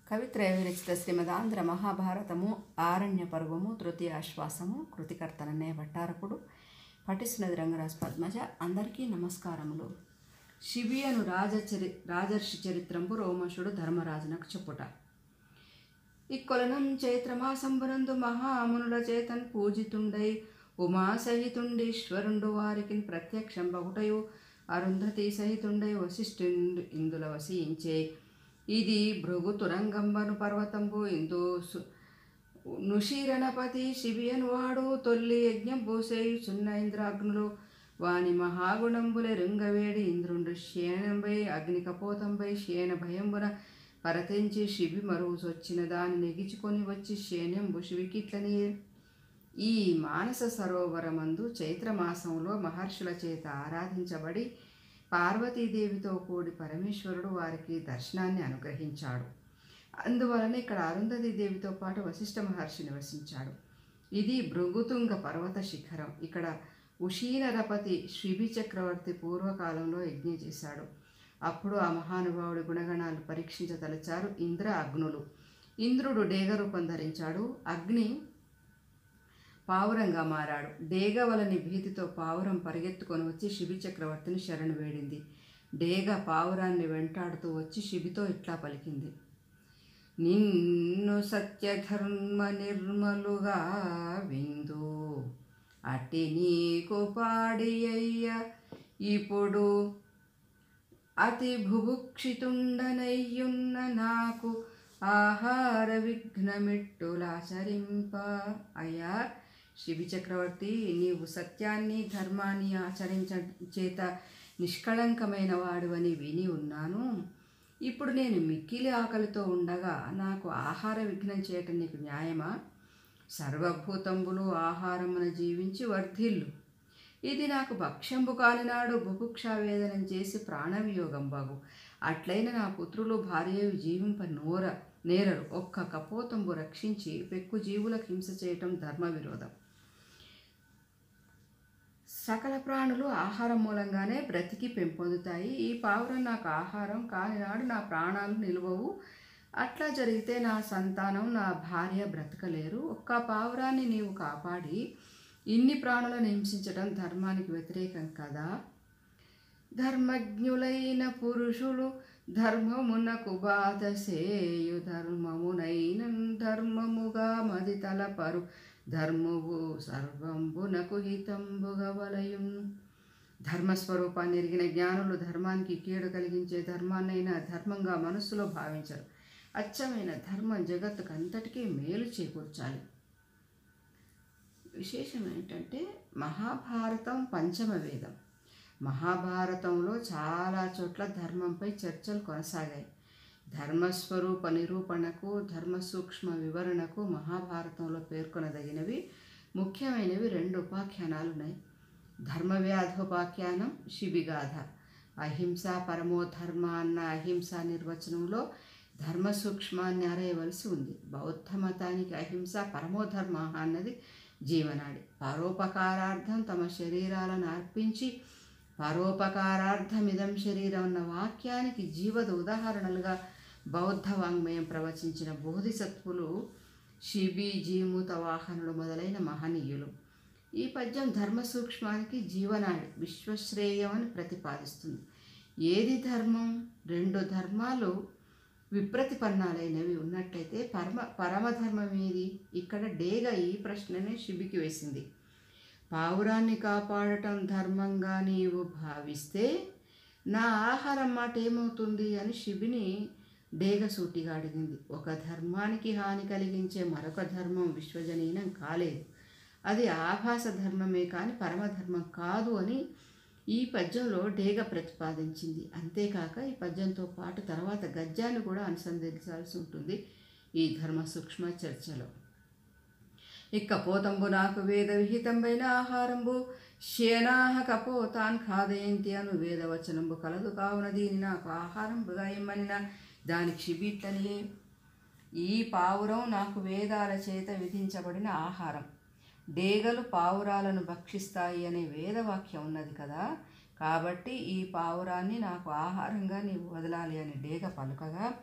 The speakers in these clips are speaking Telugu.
కవిత్రయ విరచిత శ్రీమదాంధ్ర మహాభారతము ఆరణ్య పర్వము తృతీయాశ్వాసము కృతికర్తననే భట్టారకుడు పఠిస్తున్నది రంగరాజ్ పద్మజ అందరికీ నమస్కారములు శిబియను రాజచరి రాజర్షి చరిత్రంపు రోమశుడు ధర్మరాజునకు చెప్పుట ఇక్కొలనం చైత్రమాసంబరందు మహామునుల చేతన్ పూజితుండై ఉమా సహితుండీశ్వరుండు వారికి ప్రత్యక్షం బహుటయు అరుంధతి సహితుండై వశిష్ఠుండు ఇందుల వసించే ఇది భృగు తురంగంబను పర్వతంబు ఇందు సు- నుషీరణపతి శిబియను వాడు తొల్లి యజ్ఞం పూసేయుచున్న ఇంద్రాగ్నులు వాని మహాగుణంబులె రుంగవేడి ఇంద్రుండు శేనంబై అగ్నికపోతంబై శేన భయంబున పరతించి శిబి మరువుసొచ్చిన దాని నెగిచుకొని వచ్చి శేనంబు శివికిట్లని ఈ మానస సరోవరమందు చైత్రమాసంలో మహర్షుల చేత ఆరాధించబడి పార్వతీదేవితో కూడి పరమేశ్వరుడు వారికి దర్శనాన్ని అనుగ్రహించాడు అందువలన ఇక్కడ అరుంధతి దేవితో పాటు వశిష్ఠ మహర్షి నివసించాడు ఇది భృగుతుంగ పర్వత శిఖరం ఇక్కడ ఉషీనరపతి శిబి చక్రవర్తి పూర్వకాలంలో యజ్ఞం చేశాడు అప్పుడు ఆ మహానుభావుడి గుణగణాలు పరీక్షించదలిచారు ఇంద్ర అగ్నులు ఇంద్రుడు డేగ రూపం ధరించాడు అగ్ని పావురంగా మారాడు డేగ వలని భీతితో పావురం పరిగెత్తుకొని వచ్చి శిబి చక్రవర్తిని శరణు వేడింది డేగ పావురాన్ని వెంటాడుతూ వచ్చి శిబితో ఇట్లా పలికింది నిన్ను సత్యధర్మ నిర్మలుగా విందు అట్టి నీకు పాడి అయ్య ఇప్పుడు అతి భుభుక్షితుండనయ్యున్న నాకు ఆహార విఘ్నమిట్టులాచరింప అయ్యా శిబి చక్రవర్తి నీవు సత్యాన్ని ధర్మాన్ని ఆచరించ చేత నిష్కళంకమైన వాడువని విని ఉన్నాను ఇప్పుడు నేను మిక్కిలి ఆకలితో ఉండగా నాకు ఆహార విఘ్నం చేయటం నీకు న్యాయమా సర్వభూతంబులు ఆహారమున జీవించి వర్ధిల్లు ఇది నాకు భక్ష్యంబు కానినాడు బుభుక్షావేదనం చేసి ప్రాణవియోగం బాగు అట్లైన నా పుత్రులు భార్యయు జీవింప నోర నేరరు ఒక్క కపోతంబు రక్షించి పెక్కు జీవులకు హింస చేయటం ధర్మ విరోధం సకల ప్రాణులు ఆహారం మూలంగానే బ్రతికి పెంపొందుతాయి ఈ పావురం నాకు ఆహారం కానినాడు నా ప్రాణాలు నిలువవు అట్లా జరిగితే నా సంతానం నా భార్య బ్రతకలేరు ఒక్క పావురాన్ని నీవు కాపాడి ఇన్ని ప్రాణులను హింసించడం ధర్మానికి వ్యతిరేకం కదా ధర్మజ్ఞులైన పురుషులు ధర్మమునకు బాధ సేయు ధర్మమునైన ధర్మముగా మది తలపరు ధర్మము సర్వంబునకు హితంబుగా వలయున్ ధర్మస్వరూపాన్ని ఎరిగిన జ్ఞానులు ధర్మానికి కీడు కలిగించే ధర్మాన్నైనా ధర్మంగా మనస్సులో భావించరు అచ్చమైన ధర్మం జగత్తుకు అంతటికీ మేలు చేకూర్చాలి విశేషం ఏంటంటే మహాభారతం పంచమ వేదం మహాభారతంలో చాలా చోట్ల ధర్మంపై చర్చలు కొనసాగాయి ధర్మస్వరూప నిరూపణకు ధర్మ సూక్ష్మ వివరణకు మహాభారతంలో పేర్కొనదగినవి ముఖ్యమైనవి రెండు ఉపాఖ్యానాలు ఉన్నాయి ధర్మవ్యాధోపాఖ్యానం శిబిగాథ అహింస పరమో ధర్మ అన్న అహింస నిర్వచనంలో ధర్మ సూక్ష్మాన్ని అరేయవలసి ఉంది బౌద్ధ మతానికి అహింస పరమోధర్మ అన్నది జీవనాడి పరోపకారార్థం తమ శరీరాలను అర్పించి పరోపకారార్థమిదం శరీరం అన్న వాక్యానికి జీవద ఉదాహరణలుగా బౌద్ధ వాంగ్మయం ప్రవచించిన బోధిసత్వులు శిబి జీమూత వాహనులు మొదలైన మహనీయులు ఈ పద్యం ధర్మ సూక్ష్మానికి జీవనాడి విశ్వశ్రేయం అని ప్రతిపాదిస్తుంది ఏది ధర్మం రెండు ధర్మాలు విప్రతిపన్నాలైనవి ఉన్నట్లయితే పరమ పరమధర్మం ఏది ఇక్కడ డేగ ఈ ప్రశ్ననే శిబికి వేసింది పావురాన్ని కాపాడటం ధర్మంగా నీవు భావిస్తే నా ఆహారం మాట ఏమవుతుంది అని శిబిని డేగ సూటిగా అడిగింది ఒక ధర్మానికి హాని కలిగించే మరొక ధర్మం విశ్వజనీనం కాలేదు అది ఆభాస ధర్మమే కానీ పరమధర్మం కాదు అని ఈ పద్యంలో డేగ ప్రతిపాదించింది అంతేకాక ఈ పద్యంతో పాటు తర్వాత గద్యాన్ని కూడా అనుసంధించాల్సి ఉంటుంది ఈ ధర్మ సూక్ష్మ చర్చలో ఇక్క పోతంబు నాకు వేద విహితంబైన ఆహారంబు శేనాహ కపోతాన్ ఖాదయంతి అను వేదవచనంబు కలదు కావున దీని నాకు ఆహారంబుగా ఇమ్మనిన దానికి క్షిబిట్లనియే ఈ పావురం నాకు వేదాల చేత విధించబడిన ఆహారం డేగలు పావురాలను భక్షిస్తాయి అనే వేదవాక్యం ఉన్నది కదా కాబట్టి ఈ పావురాన్ని నాకు ఆహారంగా నీవు వదలాలి అని డేగ పలుకగా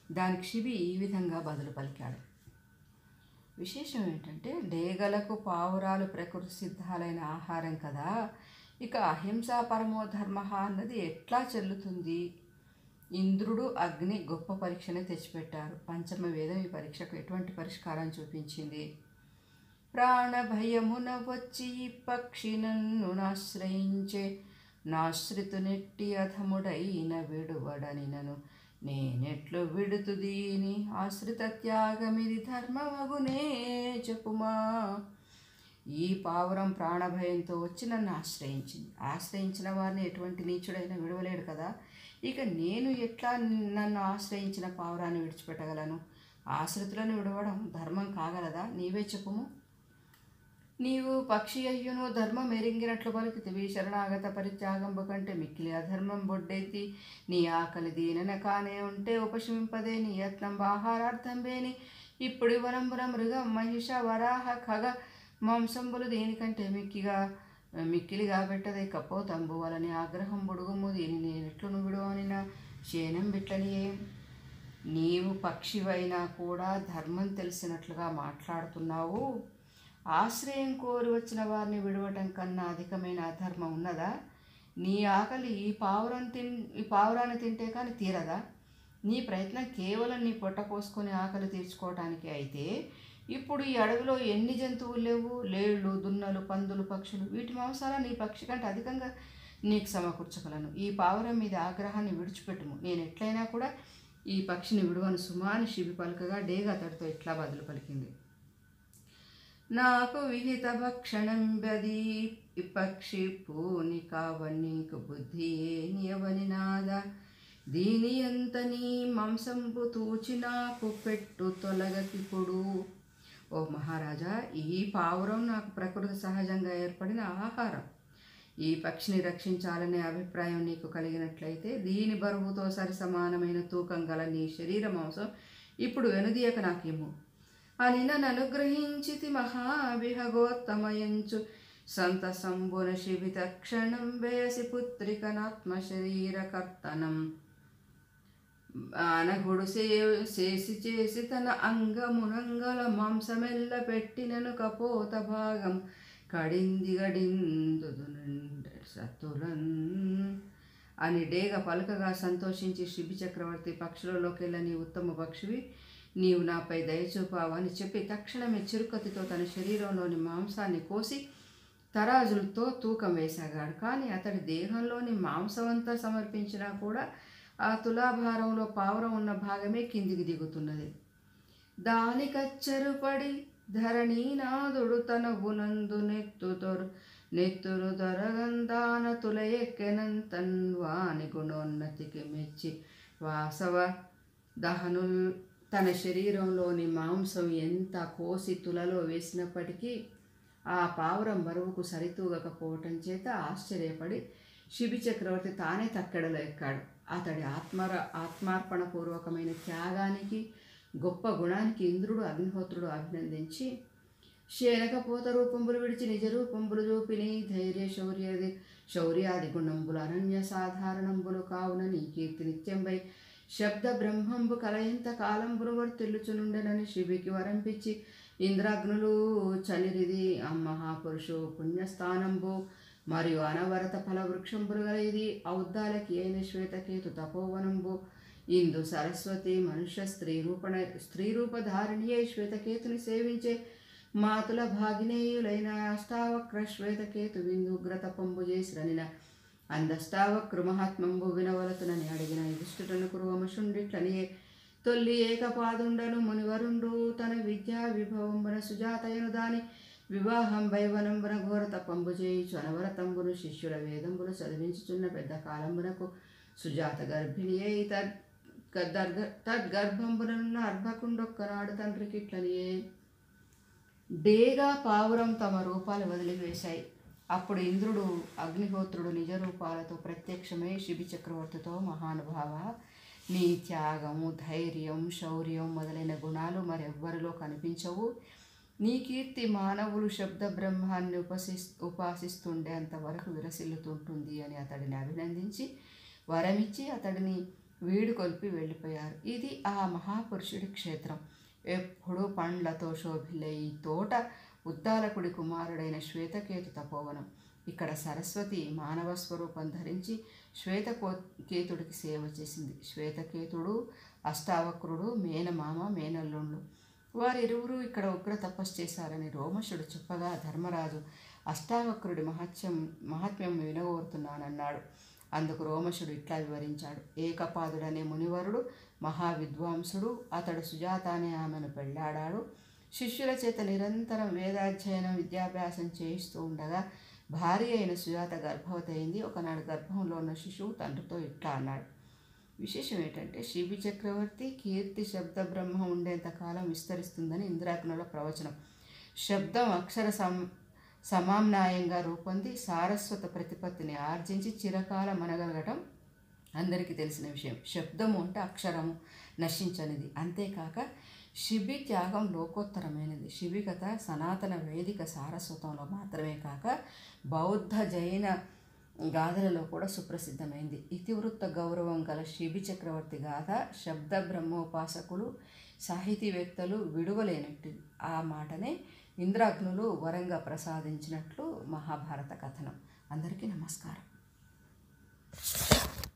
దానికి శిబి ఈ విధంగా బదులు పలికాడు విశేషం ఏంటంటే డేగలకు పావురాలు ప్రకృతి సిద్ధాలైన ఆహారం కదా ఇక అహింసా పరమో ధర్మ అన్నది ఎట్లా చెల్లుతుంది ఇంద్రుడు అగ్ని గొప్ప పరీక్షనే తెచ్చిపెట్టారు పంచమ వేదం ఈ పరీక్షకు ఎటువంటి పరిష్కారం చూపించింది ప్రాణభయమున వచ్చి ఈ పక్షి నన్ను నాశ్రయించే నాశ్రితునెట్టి అధముడైన విడువడని నను నేనెట్లు విడుతు దీని ఆశ్రిత త్యాగమిది ధర్మమగునే చెప్పుమా ఈ పావురం ప్రాణభయంతో వచ్చి నన్ను ఆశ్రయించింది ఆశ్రయించిన వారిని ఎటువంటి నీచుడైనా విడవలేడు కదా ఇక నేను ఎట్లా నన్ను ఆశ్రయించిన పావురాన్ని విడిచిపెట్టగలను ఆశ్రితులను విడవడం ధర్మం కాగలదా నీవే చెప్పుము నీవు పక్షి అయ్యును ధర్మం ఎరింగినట్లు పలికితివి శరణాగత పరిత్యాగంబు కంటే మిక్కిలి అధర్మం బొడ్డెత్తి నీ ఆకలి దీనన కానే ఉంటే ఉపశమింపదే నీ యత్నం ఆహారార్థం వేని ఇప్పుడు వరంబుర మృగ మహిష వరాహ ఖగ మాంసంబులు దేనికంటే మిక్కిగా మిక్కిలిగా పెట్టదే కపోతంబు వలని ఆగ్రహం బుడుగుము దీని నేనెట్లు విడువని నా శేనం బిట్లనియే నీవు పక్షివైనా కూడా ధర్మం తెలిసినట్లుగా మాట్లాడుతున్నావు ఆశ్రయం కోరి వచ్చిన వారిని విడవటం కన్నా అధికమైన అధర్మం ఉన్నదా నీ ఆకలి ఈ పావురం తిన్ ఈ పావురాన్ని తింటే కానీ తీరదా నీ ప్రయత్నం కేవలం నీ పొట్ట కోసుకొని ఆకలి తీర్చుకోవటానికి అయితే ఇప్పుడు ఈ అడవిలో ఎన్ని జంతువులు లేవు లేళ్ళు దున్నలు పందులు పక్షులు వీటి మాంసాల నీ పక్షి కంటే అధికంగా నీకు సమకూర్చగలను ఈ పావురం మీద ఆగ్రహాన్ని విడిచిపెట్టుము నేను ఎట్లయినా కూడా ఈ పక్షిని విడువను సుమాని శిబి పలకగా డేగా అతడితో ఇట్లా బదులు పలికింది నాకు విహిత భక్షణం బది పక్షి పూని కావనీకు బుద్ధి నియవని నాద దీని ఎంత నీ మాంసంపు తూచి నాకు పెట్టు తొలగకిప్పుడు ఓ మహారాజా ఈ పావురం నాకు ప్రకృతి సహజంగా ఏర్పడిన ఆహారం ఈ పక్షిని రక్షించాలనే అభిప్రాయం నీకు కలిగినట్లయితే దీని బరువుతో సరి సమానమైన తూకం గల నీ శరీర మాంసం ఇప్పుడు వెనుదీయక నాకేమో అని నన్ను అనుగ్రహించితి మహావిహగోత్తమయంచు సంత సంబున శిబిత క్షణం వేసి పుత్రికనాత్మ శరీర కర్తనం అనగుడు సే చేసి చేసి తన అంగమునంగల మాంసమెల్ల పెట్టినను కపోత భాగం కడింది గడిందు సతులన్ అని డేగ పలకగా సంతోషించి శిబి చక్రవర్తి పక్షులలోకెల్లా నీ ఉత్తమ పక్షివి నీవు నాపై దయచూపావని చెప్పి తక్షణమే చిరుకతితో తన శరీరంలోని మాంసాన్ని కోసి తరాజులతో తూకం వేసాగాడు కానీ అతడి దేహంలోని మాంసమంతా సమర్పించినా కూడా ఆ తులాభారంలో పావురం ఉన్న భాగమే కిందికి దిగుతున్నది దానికచ్చరుపడి ధరణీనాథుడు తన గునందు నెత్తుతొరు నెత్తురు దొరగందాన తుల ఎక్కెనంతన్వాని గుణోన్నతికి మెచ్చి వాసవ దహనుల్ తన శరీరంలోని మాంసం ఎంత కోసి తులలో వేసినప్పటికీ ఆ పావురం బరువుకు సరితూగకపోవటం చేత ఆశ్చర్యపడి శిబి చక్రవర్తి తానే తక్కెడలో ఎక్కాడు అతడి ఆత్మర ఆత్మార్పణ పూర్వకమైన త్యాగానికి గొప్ప గుణానికి ఇంద్రుడు అగ్నిహోత్రుడు అభినందించి శేనకపోత రూపంబులు విడిచి నిజ రూపంబులు చూపిని ధైర్య శౌర్యాది శౌర్యాది గుణంబులు అనన్య సాధారణంబులు కావున నీ కీర్తి నిత్యంబై శబ్ద బ్రహ్మంబు కలయంత కాలంబులు వర్తిల్లుచునుండెనని శిబికి వరంపిచ్చి ఇంద్రాగ్నులు చనిరిది మహాపురుషు పుణ్యస్థానంబు మరియు అనవరత ఫల వృక్షంబులు గల ఇది ఔద్దాలకి అయిన శ్వేతకేతు తపోవనంబు ఇందు సరస్వతి మనుష్య స్త్రీ రూపణ స్త్రీ రూపధారిణి అయి శ్వేతకేతుని సేవించే మాతుల భాగినేయులైన అష్టావక్ర శ్వేతకేతు విందు ఉగ్రతపంబు చేసిరనిన అందష్టావక్రు మహాత్మంబు వినవలతునని అడిగిన యుధిష్ఠుడను కురువమశుండిట్లనియే తొల్లి ఏకపాదుండను మునివరుండు తన విద్యా విభవంబన సుజాతయను దాని వివాహం వైవనంబున ఘోర తపంబు చేయుచు అనవరతంబును శిష్యుల వేదంబులు చదివించుచున్న పెద్ద కాలంబునకు సుజాత గర్భిణి అయి తద్ గద్దర్గ తద్గర్భంబునున్న అర్భకుండొక్కనాడు తండ్రికి ఇట్లనియే డేగా పావురం తమ రూపాలు వదిలివేశాయి అప్పుడు ఇంద్రుడు అగ్నిహోత్రుడు నిజ రూపాలతో ప్రత్యక్షమై శిబి చక్రవర్తితో మహానుభావ నీ త్యాగము ధైర్యం శౌర్యం మొదలైన గుణాలు మరెవ్వరిలో కనిపించవు నీ కీర్తి మానవులు శబ్ద బ్రహ్మాన్ని ఉపసి ఉపాసిస్తుండే అంతవరకు విరసిల్లుతుంటుంది అని అతడిని అభినందించి వరమిచ్చి అతడిని వీడుకొల్పి వెళ్ళిపోయారు ఇది ఆ మహాపురుషుడి క్షేత్రం ఎప్పుడూ పండ్లతో శోభిల్లే ఈ తోట ఉద్దాలకుడి కుమారుడైన శ్వేతకేతు తపోవనం ఇక్కడ సరస్వతి మానవ స్వరూపం ధరించి శ్వేతకో కేతుడికి సేవ చేసింది శ్వేతకేతుడు అష్టావక్రుడు మేనమామ మేనల్లుండు వారిరువురు ఇక్కడ ఉగ్ర తపస్సు చేశారని రోమశుడు చెప్పగా ధర్మరాజు అష్టావక్రుడి మహత్యం మహాత్మ్యం వినగోరుతున్నానన్నాడు అందుకు రోమశుడు ఇట్లా వివరించాడు ఏకపాదుడనే మునివరుడు మహావిద్వాంసుడు అతడు సుజాత అనే ఆమెను పెళ్ళాడాడు శిష్యుల చేత నిరంతరం వేదాధ్యయనం విద్యాభ్యాసం చేయిస్తూ ఉండగా భార్య అయిన సుజాత గర్భవతి అయింది ఒకనాడు గర్భంలో ఉన్న శిశువు తండ్రితో ఇట్లా అన్నాడు విశేషం ఏంటంటే శిబి చక్రవర్తి కీర్తి శబ్ద బ్రహ్మ ఉండేంత కాలం విస్తరిస్తుందని ఇంద్రాగ్నుల ప్రవచనం శబ్దం అక్షర సం సమామ్నాయంగా రూపొంది సారస్వత ప్రతిపత్తిని ఆర్జించి చిరకాలం మనగలగటం అందరికీ తెలిసిన విషయం శబ్దము అంటే అక్షరము నశించనిది అంతేకాక శిబి త్యాగం లోకోత్తరమైనది శిబి కథ సనాతన వేదిక సారస్వతంలో మాత్రమే కాక బౌద్ధ జైన గాథలలో కూడా సుప్రసిద్ధమైంది ఇతివృత్త గౌరవం గల శిబి చక్రవర్తి గాథ శబ్ద బ్రహ్మోపాసకులు సాహితీవేత్తలు విడువలేనట్టు ఆ మాటనే ఇంద్రాగ్నులు వరంగా ప్రసాదించినట్లు మహాభారత కథనం అందరికీ నమస్కారం